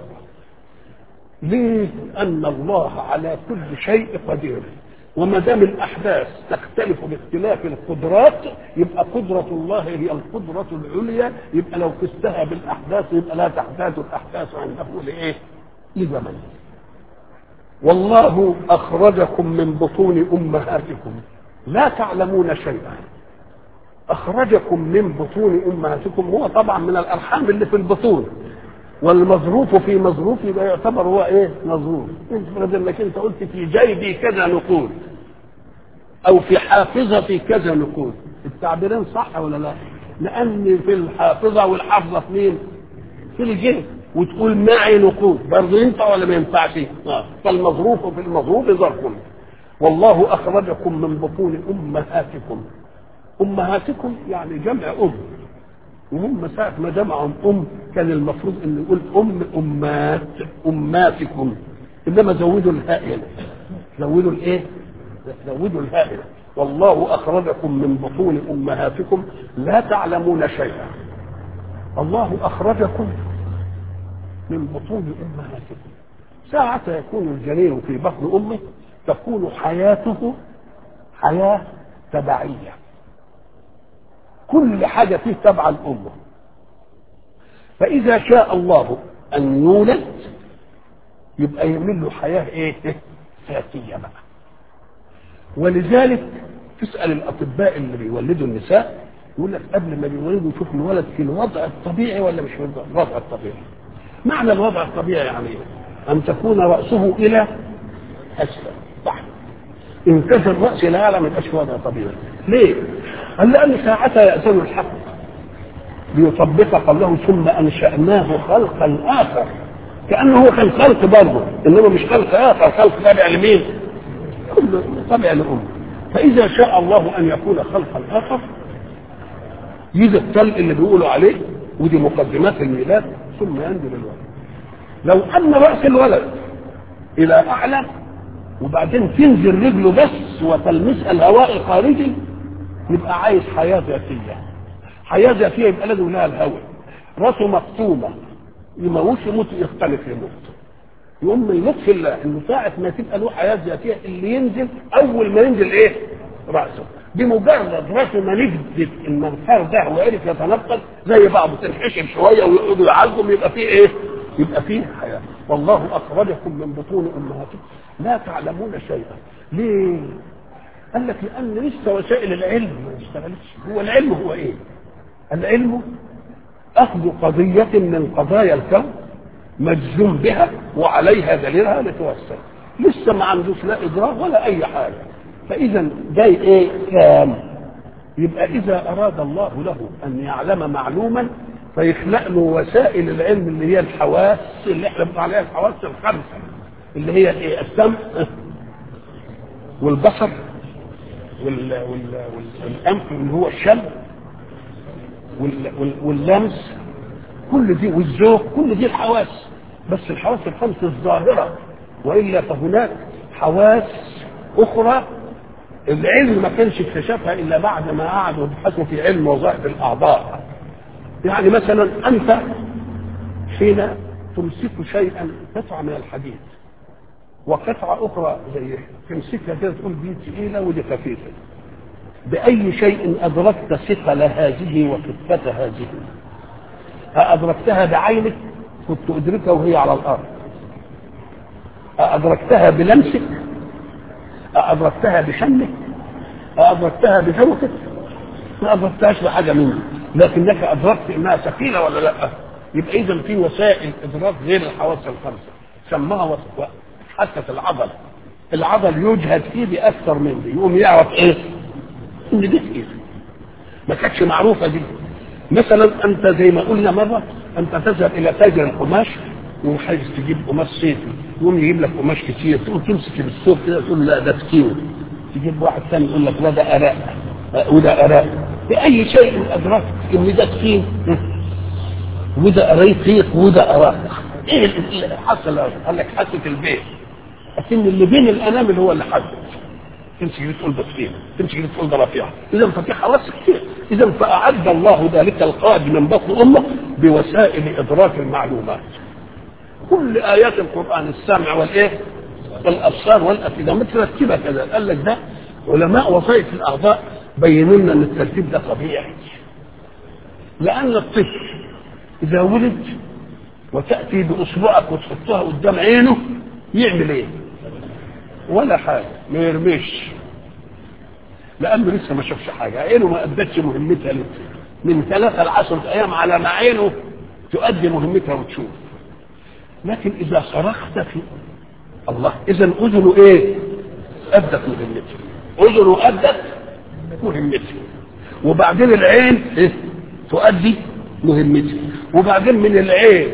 ليه؟ أن الله على كل شيء قدير وما دام الأحداث تختلف باختلاف القدرات يبقى قدرة الله هي القدرة العليا يبقى لو قستها بالأحداث يبقى لا تحتاج الأحداث عنده لإيه؟ لزمن والله أخرجكم من بطون أمهاتكم لا تعلمون شيئا أخرجكم من بطون أمهاتكم هو طبعا من الأرحام اللي في البطون والمظروف في مظروف يبقى يعتبر هو ايه مظروف افرض انك انت قلت في جيبي كذا نقود او في حافظتي كذا نقود التعبيرين صح ولا لا لان في الحافظه والحافظه في مين في الجيب وتقول معي نقود برضه ينفع ولا ما ينفعش آه. فالمظروف في المظروف ظرف والله اخرجكم من بطون امهاتكم امهاتكم يعني جمع ام وهم ساعة ما جمعهم أم كان المفروض أن يقول أم أمات أماتكم إنما زودوا الهائل زودوا الإيه؟ زودوا الهائل والله أخرجكم من بطون أمهاتكم لا تعلمون شيئا الله أخرجكم من بطون أمهاتكم ساعة يكون الجنين في بطن أمه تكون حياته حياة تبعية كل حاجة فيه تبع الأمة فإذا شاء الله أن يولد يبقى يعمل له حياة إيه؟ ذاتية بقى ولذلك تسأل الأطباء اللي بيولدوا النساء يقول لك قبل ما بيولدوا يشوف الولد في الوضع الطبيعي ولا مش في الوضع الطبيعي معنى الوضع الطبيعي يعني إيه؟ أن تكون رأسه إلى أسفل صح إن كان الرأس لا يعلم يبقاش وضع طبيعي ليه؟ قال لأن ساعتها يأذن الحق ليطبق قوله ثم أنشأناه خلقا آخر كأنه هو كان خلق برضه إنما مش خلق آخر خلق تابع لمين؟ كله تابع لأمه فإذا شاء الله أن يكون خلقا آخر يجي التلق اللي بيقولوا عليه ودي مقدمات الميلاد ثم ينزل الولد لو أن رأس الولد إلى أعلى وبعدين تنزل رجله بس تحس وتلمسها الهواء الخارجي يبقى عايز حياه ذاتيه حياه ذاتيه يبقى لازم لها الهواء راسه مكتومه يموت يموت يختلف يموت يقوم من لطف الله انه ساعه ما تبقى له حياه ذاتيه اللي ينزل اول ما ينزل ايه؟ راسه بمجرد راسه ما نجدت المنخار ده وعرف يتنقل زي بعضه تنحشر شويه ويقعدوا يعالجهم يبقى فيه ايه؟ يبقى فيه حياه والله اخرجكم من بطون امهاتكم لا تعلمون شيئا ليه؟ قال لك لان لسه وسائل العلم ما اشتغلتش هو العلم هو ايه؟ العلم اخذ قضيه من قضايا الكون مجزوم بها وعليها دليلها لتوسل لسه ما عندوش لا ادراك ولا اي حاجه فاذا جاي ايه كام يبقى اذا اراد الله له ان يعلم معلوما فيخلق له وسائل العلم اللي هي الحواس اللي احنا بنقول عليها الحواس الخمسه اللي هي ايه السمع والبصر وال وال والانف اللي هو الشم وال وال واللمس كل دي والذوق كل دي الحواس بس الحواس الخمس الظاهره والا فهناك حواس اخرى العلم ما كانش اكتشفها الا بعد ما قعدوا يبحثوا في علم وظائف الاعضاء يعني مثلا انت حين تمسك شيئا قطعه من الحديد وقطعه اخرى زي تمسكها كده تقول دي ثقيله ودي خفيفه باي شيء ادركت ثقل هذه وخفه هذه أأدركتها بعينك كنت أدركها وهي على الأرض أأدركتها بلمسك أأدركتها بشمك أأدركتها بذوقك ما أدركتهاش بحاجة مني لكنك أدركت إنها ثقيلة ولا لا يبقى إذا في وسائل إدراك غير الحواس الخمسة سماها حتى في العضل العضل يجهد فيه بأكثر من دي يقوم يعرف إيه إن دي ثقيلة ما كانتش معروفة دي مثلا انت زي ما قلنا مره انت تذهب الى تاجر القماش وعايز تجيب قماش صيفي يقوم يجيب لك قماش كتير تقوم تمسك بالسوق كده تقول لا ده كتير تجيب واحد ثاني يقول لك لا ده اراء وده اراء باي شيء ادركت ان ده كتير وده اريقيق وده اراء ايه اللي حصل قال لك حاسه البيت لكن اللي بين الانامل هو اللي حدد تمسك دي تقول ده كتير تمسك دي تقول ده رفيع اذا ففي حواس كتير اذا فاعد الله ذلك القائد من بطن امه بوسائل ادراك المعلومات كل ايات القران السمع والايه والابصار والافئده مترتبه كذا قال لك ده علماء وظائف الاعضاء بينوا لنا ان الترتيب ده طبيعي لان الطفل اذا ولد وتاتي باصبعك وتحطها قدام عينه يعمل ايه؟ ولا حاجه ما يرميش لانه لسه ما شافش حاجه عينه ما ادتش مهمتها لسه من ثلاثة لعشرة ايام على ما عينه تؤدي مهمتها وتشوف لكن اذا صرخت في الله اذا اذنه ايه ادت مهمتها اذنه ادت مهمتها وبعدين العين إيه؟ تؤدي مهمتها وبعدين من العين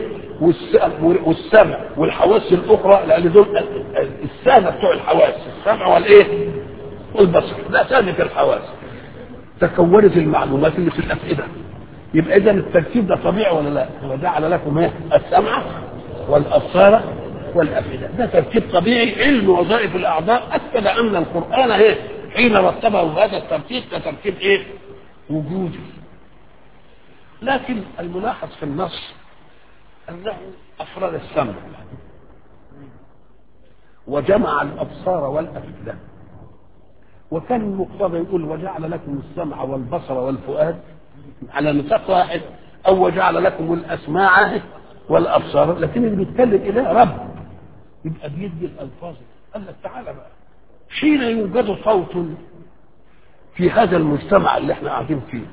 والسمع والحواس الاخرى لان دول السادة بتوع الحواس السمع والايه والبصر لا سادة الحواس تكونت المعلومات اللي في الافئده يبقى اذا الترتيب ده طبيعي ولا لا وجعل لكم ايه السمع والابصار والافئده ده ترتيب طبيعي علم وظائف الاعضاء اكد ان القران ايه حين رتبه هذا الترتيب كترتيب ايه وجودي لكن الملاحظ في النص انه افرد السمع وجمع الابصار والافئده وكان المقتضى يقول وجعل لكم السمع والبصر والفؤاد على نطاق واحد او وجعل لكم الاسماع والابصار لكن اللي بيتكلم اليه رب يبقى بيدي الالفاظ قال لك تعالى بقى حين يوجد صوت في هذا المجتمع اللي احنا قاعدين فيه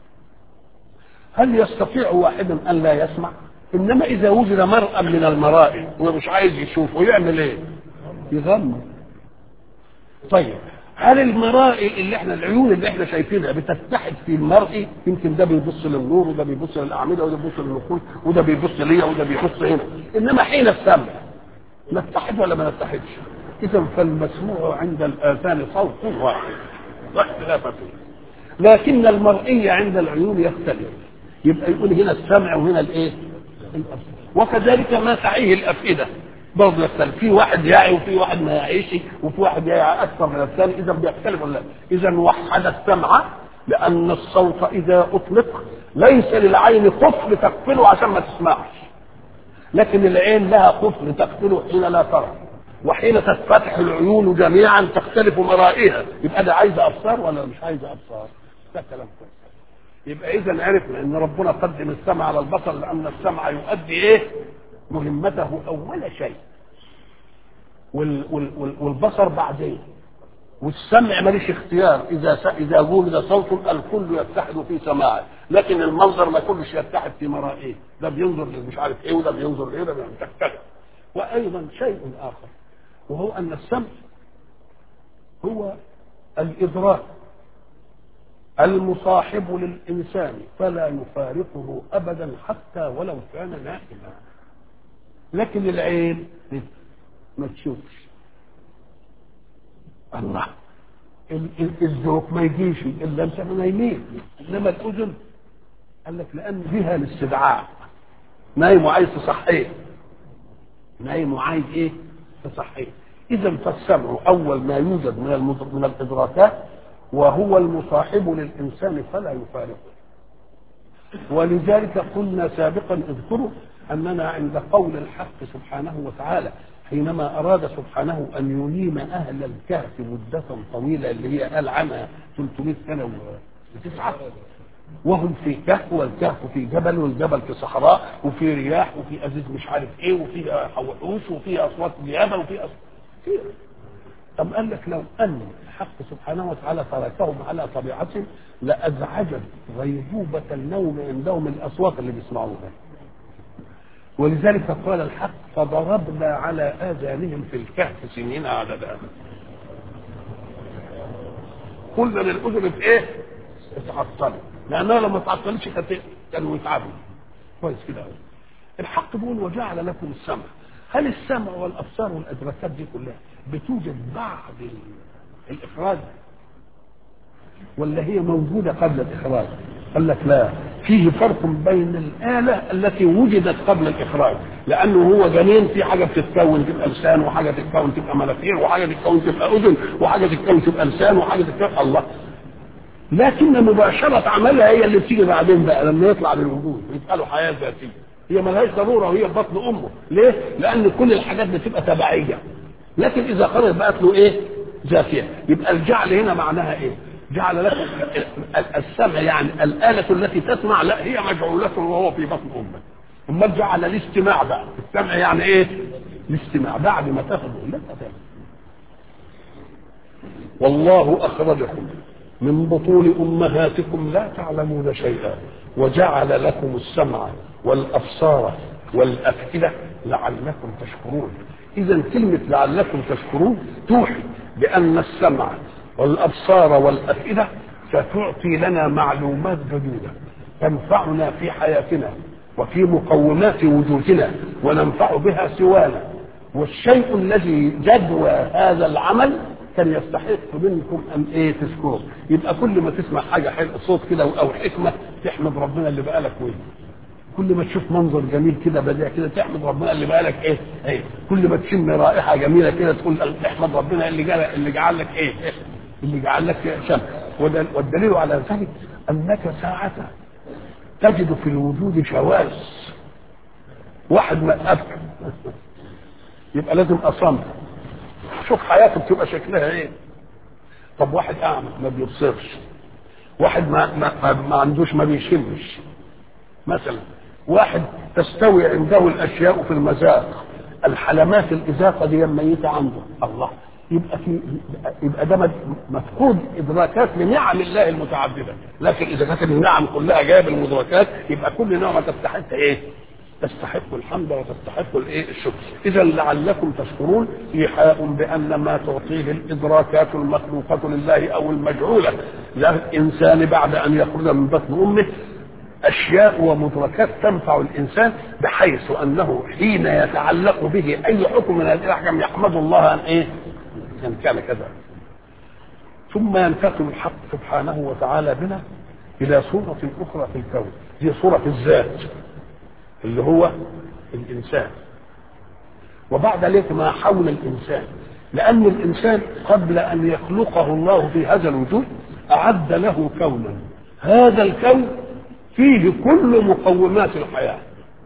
هل يستطيع واحد ان لا يسمع انما اذا وجد مرأى من المرائي ومش عايز يشوف ويعمل ايه يغمض طيب هل المرائي اللي احنا العيون اللي احنا شايفينها بتتحد في المرئي يمكن ده بيبص للنور وده بيبص للاعمده وده بيبص للنقود وده بيبص ليا وده بيبص هنا انما حين السمع نتحد ولا ما نتحدش اذا فالمسموع عند الاذان صوت واحد لا اختلاف فيه لكن المرئي عند العيون يختلف يبقى يقول هنا السمع وهنا الايه الابصار وكذلك ما تعيه الافئده برضه يختلف في واحد يعي وفي واحد ما يعيش وفي واحد يعي اكثر من الثاني اذا بيختلف ولا اذا وحد السمع لان الصوت اذا اطلق ليس للعين قفل تقفله عشان ما تسمعش لكن العين لها قفل تقفله حين لا ترى وحين تتفتح العيون جميعا تختلف مرائها يبقى ده عايزه ابصار ولا مش عايزه ابصار ده كلام كويس يبقى اذا عرفنا ان ربنا قدم السمع على البصر لان السمع يؤدي ايه مهمته اول شيء وال وال وال والبصر بعدين والسمع ماليش اختيار اذا س... اذا وجد صوت الكل يتحد في سماعه لكن المنظر ما كلش يتحد في مرائه ده بينظر مش عارف ايه وده بينظر ايه ده تختلف وايضا شيء اخر وهو ان السمع هو الادراك المصاحب للانسان فلا يفارقه ابدا حتى ولو كان نائما لكن العين ما تشوفش الله الذوق ما يجيش الا انت نايمين انما الاذن قال لك لان بها الاستدعاء نايم وعايز تصحيه نايم وعايز ايه تصحيه اذا فالسمع اول ما يوجد من من الادراكات وهو المصاحب للانسان فلا يفارقه ولذلك قلنا سابقا اذكروا اننا عند قول الحق سبحانه وتعالى حينما اراد سبحانه ان ينيم اهل الكهف مده طويله اللي هي قال عنها 300 سنه وتسعه وهم في كهف والكهف في جبل والجبل في صحراء وفي رياح وفي ازيز مش عارف ايه وفي وحوش وفي اصوات ديابه وفي أصوات كتير طب قال لك لو ان الحق سبحانه وتعالى تركهم على طبيعتهم لازعجت غيبوبه النوم عندهم الاصوات اللي بيسمعوها ولذلك قال الحق فضربنا على اذانهم في الكهف سنين عددا قلنا للاذن في ايه؟ اتعطلت لانها لما اتعطلتش كانوا يتعبوا كويس كده قوي الحق بيقول وجعل لكم السمع هل السمع والابصار والادراكات دي كلها بتوجد بعد الاخراج ولا هي موجوده قبل الاخراج قال لك لا فيه فرق بين الآلة التي وجدت قبل الإخراج لأنه هو جنين في حاجة بتتكون تبقى لسان وحاجة تتكون تبقى مناخير وحاجة تتكون تبقى أذن وحاجة تتكون تبقى لسان وحاجة تتكون الله لكن مباشرة عملها هي اللي بتيجي بعدين بقى لما يطلع للوجود يبقى له حياة ذاتية هي ملهاش ضرورة وهي في بطن أمه ليه؟ لأن كل الحاجات بتبقى تبعية لكن إذا خرج بقت له إيه؟ ذاتية يبقى الجعل هنا معناها إيه؟ جعل لكم السمع يعني الآلة التي تسمع لا هي مجعولة وهو في بطن أمه أما جعل الاستماع بقى السمع يعني إيه؟ الاستماع بعد ما تاخذ لا والله أخرجكم من بطون أمهاتكم لا تعلمون شيئا وجعل لكم السمع والأبصار والأفئدة لعلكم تشكرون إذا كلمة لعلكم تشكرون توحي بأن السمع والأبصار والأفئدة ستعطي لنا معلومات جديدة تنفعنا في حياتنا وفي مقومات وجودنا وننفع بها سوانا والشيء الذي جدوى هذا العمل كان يستحق منكم ان ايه تشكروا يبقى كل ما تسمع حاجه حلو صوت كده او حكمه تحمد ربنا اللي بقالك وين كل ما تشوف منظر جميل كده بديع كده تحمد ربنا اللي بقالك ايه ايه كل ما تشم رائحه جميله كده تقول تحمد ربنا اللي جعل اللي جعل لك ايه اللي جعل لك شم والدليل على ذلك انك ساعه تجد في الوجود شواذ واحد ما أبكى يبقى لازم اصمت شوف حياته بتبقى شكلها ايه طب واحد اعمى ما بيبصرش واحد ما, ما, ما عندوش ما بيشمش مثلا واحد تستوي عنده الاشياء في المذاق الحلمات الازاقه دي ميته عنده الله يبقى في يبقى ده مفقود ادراكات لنعم الله المتعدده لكن اذا كانت النعم كلها جايه بالمدركات يبقى كل نعمه تستحق ايه؟ تستحق الحمد وتستحق الايه الشكر اذا لعلكم تشكرون ايحاء بان ما تعطيه الادراكات المخلوقه لله او المجعوله للانسان بعد ان يخرج من بطن امه اشياء ومدركات تنفع الانسان بحيث انه حين يتعلق به اي حكم من هذه الاحكام يحمد الله ان ايه؟ ان كان كذا ثم ينتقل الحق سبحانه وتعالى بنا الى صوره اخرى في الكون هي صوره الذات اللي هو الانسان وبعد ذلك ما حول الانسان لان الانسان قبل ان يخلقه الله في هذا الوجود اعد له كونا هذا الكون فيه كل مقومات الحياه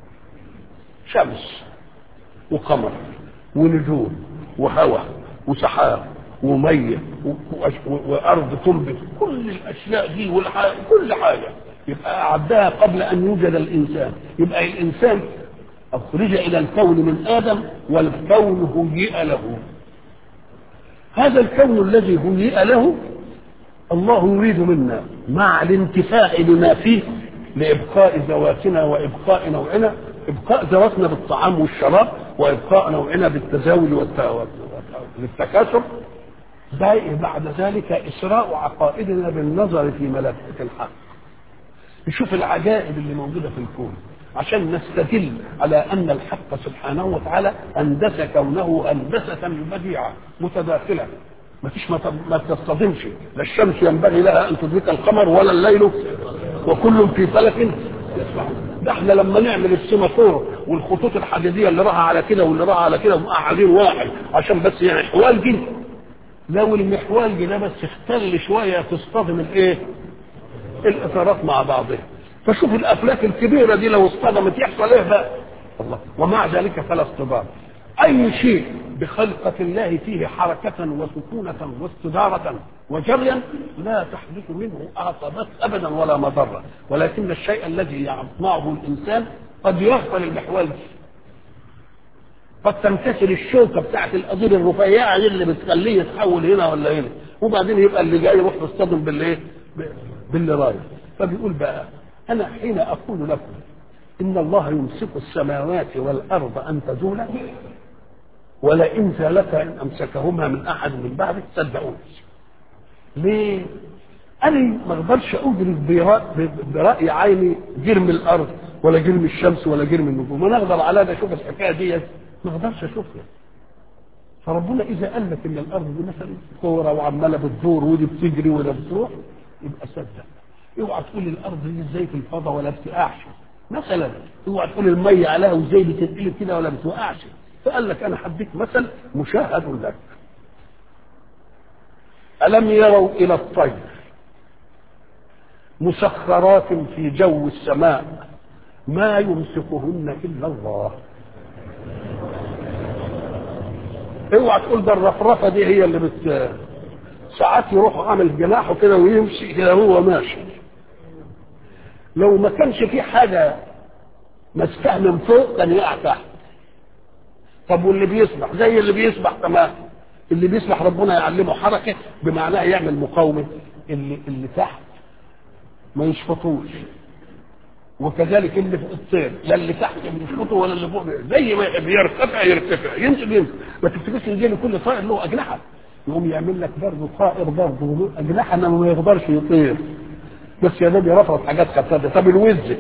شمس وقمر ونجوم وهواء وسحاب وميه وارض تنبت كل الاشياء دي والحاجة كل حاجه يبقى اعدها قبل ان يوجد الانسان يبقى الانسان اخرج الى الكون من ادم والكون هيئ له هذا الكون الذي هيئ له الله يريد منا مع الانتفاع بما فيه لابقاء ذواتنا وابقاء نوعنا ابقاء ذواتنا بالطعام والشراب وابقاء نوعنا بالتزاوج والتكاثر بعد ذلك اسراء عقائدنا بالنظر في ملكوت الحق نشوف العجائب اللي موجوده في الكون عشان نستدل على ان الحق سبحانه وتعالى اندس كونه هندسه بديعه متداخله ما فيش ما تصطدمش لا الشمس ينبغي لها ان تدرك القمر ولا الليل وكل في فلك يسبحون ده احنا لما نعمل السيمافور والخطوط الحديديه اللي راها على كده واللي راها على كده ومقعدين واحد عشان بس يعني حوال دي لو المحوال ده بس اختل شويه تصطدم الايه؟ الاطارات مع بعضها فشوف الافلاك الكبيره دي لو اصطدمت يحصل ايه بقى؟ الله ومع ذلك فلا اصطدام اي شيء بخلقة الله فيه حركة وسكونة واستدارة وجريا لا تحدث منه عقبات ابدا ولا مضرة ولكن الشيء الذي يصنعه الانسان قد يغفل المحور قد تنكسر الشوكة بتاعت القضير الرفيعة دي اللي بتخليه يتحول هنا ولا هنا وبعدين يبقى اللي جاي يروح يصطدم بالايه؟ باللي رايح فبيقول بقى انا حين اقول لكم ان الله يمسك السماوات والارض ان تزولا ولئن زالتا ان امسكهما من احد من بعده صدقوني ليه؟ انا ما اقدرش ادرك براي عيني جرم الارض ولا جرم الشمس ولا جرم النجوم انا اقدر على ده اشوف الحكايه ديت ما اقدرش اشوفها فربنا اذا قال لك ان الارض دي مثلا كوره وعماله بتدور ودي بتجري ولا بتروح يبقى صدق اوعى تقول الارض دي ازاي في الفضاء ولا بتقعش مثلا اوعى تقول الميه عليها وازاي بتنقلب كده ولا بتوقعش فقال لك انا هديك مثل مشاهد لك الم يروا الى الطير مسخرات في جو السماء ما يمسكهن الا الله اوعى تقول ده الرفرفه دي هي اللي بت ساعات يروح عامل جناحه كده ويمشي كده هو ماشي لو ما كانش في حاجه مسكها من فوق كان يقع تحت طب واللي بيسبح زي اللي بيسبح تمام اللي بيسبح ربنا يعلمه حركه بمعناه يعمل مقاومه اللي اللي تحت ما يشفطوش وكذلك اللي فوق الطير لا اللي تحت ما يشفطه ولا اللي فوق زي ما يرتفع يرتفع ينزل ينزل ما تفتكرش ان لكل طائر له اجنحه يقوم يعمل لك برضه طائر برضه له اجنحه انما ما يقدرش يطير بس يا دوب يرفرف حاجات خفيفه طب الوز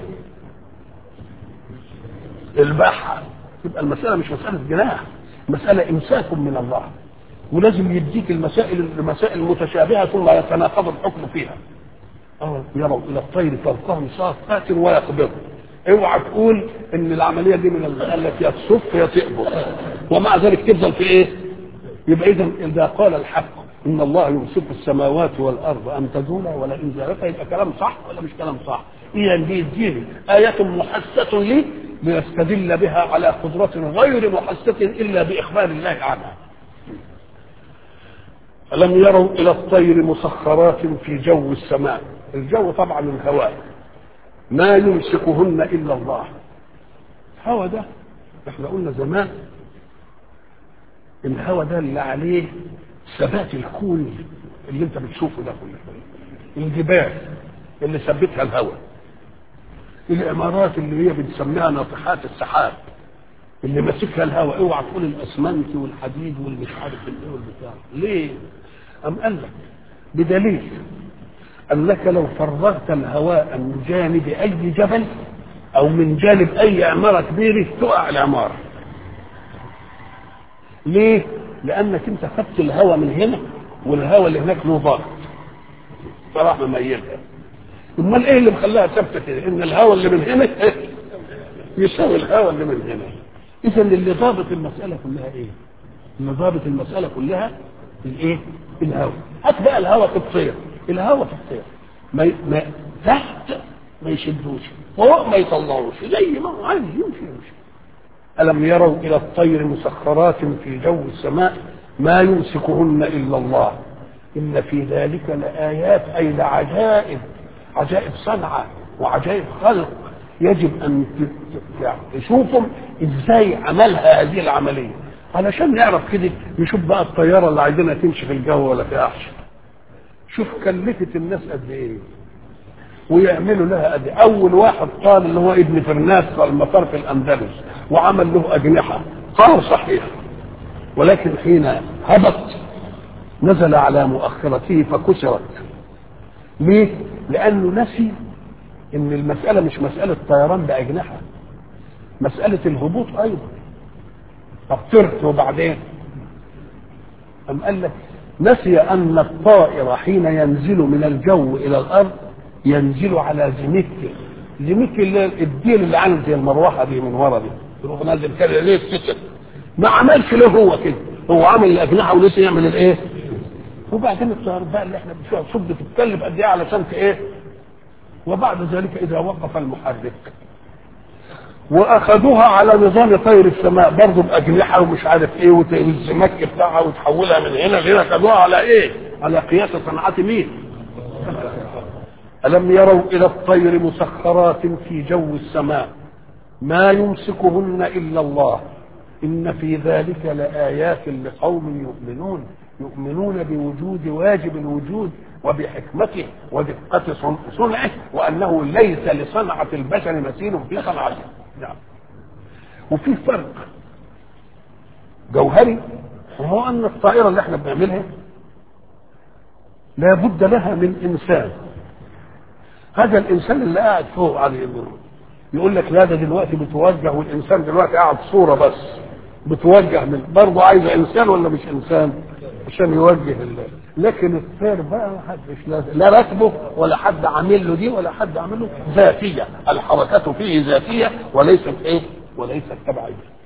البحر تبقى المساله مش مساله جناح مساله امساك من الله ولازم يديك المسائل المسائل المتشابهه ثم يتناقض الحكم فيها اه يروا الى الطير فوقهم صافات ويقبض اوعى تقول ان العمليه دي من التي يا تصف يا تقبض ومع ذلك تفضل في ايه؟ يبقى اذا اذا قال الحق ان الله يمسك السماوات والارض ان تزولا ولئن زالتا يبقى كلام صح ولا مش كلام صح؟ اذا بيديني ايه محسه لي ليستدل بها على قدرة غير محسة إلا بإخبار الله عنها ألم يروا إلى الطير مسخرات في جو السماء الجو طبعا الهواء ما يمسكهن إلا الله الهواء ده احنا قلنا زمان الهواء ده اللي عليه ثبات الكون اللي انت بتشوفه ده كله الجبال اللي ثبتها الهواء العمارات اللي هي بنسميها ناطحات السحاب اللي ماسكها الهواء اوعى تقول الاسمنت والحديد والمش عارف الايه والبتاع ليه؟ أم قال لك بدليل أنك لو فرغت الهواء من جانب أي جبل أو من جانب أي عمارة كبيرة تقع العمارة ليه؟ لأنك أنت خدت الهواء من هنا والهواء اللي هناك له ضغط فراح مميزها امال ايه اللي مخليها ثابته كده ان الهواء اللي من هنا يساوي الهواء اللي من هنا اذا اللي ضابط المساله كلها ايه اللي ضابط المساله كلها الايه الهوى هات بقى الهوى في الطير الهوى في الطير ما ما تحت ما يشدوش فوق ما يطلعوش زي ما هو عايز يمشي يمشي ألم يروا إلى الطير مسخرات في جو السماء ما يمسكهن إلا الله إن في ذلك لآيات أي لعجائب عجائب صنعة وعجائب خلق يجب أن تشوفهم إزاي عملها هذه العملية علشان نعرف كده نشوف بقى الطيارة اللي عايزينها تمشي في الجو ولا في أحشى شوف كلفت الناس قد إيه ويعملوا لها قد إيه أول واحد قال اللي هو ابن فرناس قال المطار في الأندلس وعمل له أجنحة قال صحيح ولكن حين هبط نزل على مؤخرته فكسرت ليه؟ لأنه نسي إن المسألة مش مسألة طيران بأجنحة مسألة الهبوط أيضا طب طرت وبعدين أم قال لك نسي أن الطائر حين ينزل من الجو إلى الأرض ينزل على زميكته زميكته اللي الديل اللي عامل زي المروحة دي من ورا دي يروح نازل كده ليه السكت ما عملش له هو كده هو عامل الأجنحة ولسه يعمل الإيه وبعدين الطيار بقى اللي احنا بنشوفها صب تتكلم قد ايه علشان ايه وبعد ذلك اذا وقف المحرك واخذوها على نظام طير السماء برضه باجنحه ومش عارف ايه والزمك بتاعها وتحولها من هنا لهنا خدوها على ايه؟ على قياس صنعة مين؟ ألم يروا إلى الطير مسخرات في جو السماء ما يمسكهن إلا الله إن في ذلك لآيات لقوم يؤمنون يؤمنون بوجود واجب الوجود وبحكمته ودقة صنعه وأنه ليس لصنعة البشر مثيل في صنعته نعم وفي فرق جوهري وهو أن الطائرة اللي احنا بنعملها لا بد لها من إنسان هذا الإنسان اللي قاعد فوق عليه يقول لك لا ده دلوقتي بتوجه والإنسان دلوقتي قاعد صورة بس بتوجه من برضه عايزة إنسان ولا مش إنسان عشان يوجه الله لكن الطير بقى ما حدش لا راتبه ولا حد عامل له دي ولا حد عامل له ذاتيه الحركات فيه ذاتيه وليست ايه وليست تبعيه